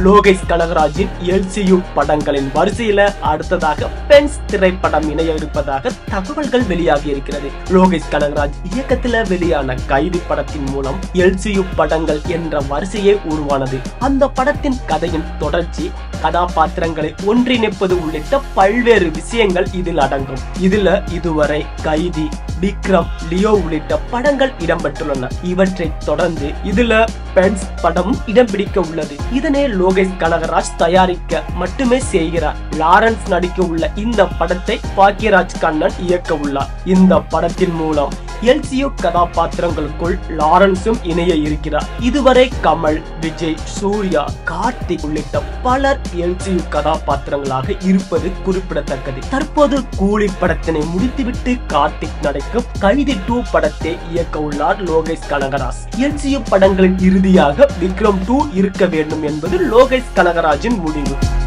Lokesh கனகராஜின் LCU படங்களின் வரிசையில அடுத்ததாக பென்ஸ் திரைப்படம் இணைய இருப்பதாக தகவல்கள் வெளியாகி இருக்கிறது லோகேஷ் கனகராஜ் இயக்கத்துல வெளியான கைதி படத்தின் மூலம் எல்சியு படங்கள் என்ற வரிசையே உருவானது அந்த படத்தின் கதையின் தொடர்ச்சி கதாபாத்திரங்களை ஒன்றிணைப்பது உள்ளிட்ட பல்வேறு விஷயங்கள் இதில் அடங்கும் இதுல இதுவரை கைதி விக்ரம் லியோ உள்ளிட்ட படங்கள் இடம்பெற்றுள்ளன இவற்றை தொடர்ந்து இதுல பென்ஸ் படம் இடம் பிடிக்க உள்ளது இதனை லோகேஷ் கனகராஜ் தயாரிக்க மட்டுமே செய்கிறார் லாரன்ஸ் நடிக்க உள்ள இந்த படத்தை பாக்கியராஜ் கண்ணன் இயக்க உள்ளார் இந்த படத்தின் மூலம் எல்சியு கதாபாத்திரங்களுக்குள் லாரன்ஸும் இணைய இருக்கிறார் இதுவரை கமல் விஜய் சூர்யா கார்த்திக் உள்ளிட்ட பலர் எல்சியு கதாபாத்திரங்களாக இருப்பது குறிப்பிடத்தக்கது தற்போது கூலி படத்தினை முடித்துவிட்டு கார்த்திக் நடிக்கும் கைதி டூ படத்தை இயக்க உள்ளார் லோகேஷ் கனகராஜ் எல்சியு படங்களின் இறுதியாக விக்ரம் டூ இருக்க வேண்டும் என்பது லோகேஷ் கனகராஜின் முடிவு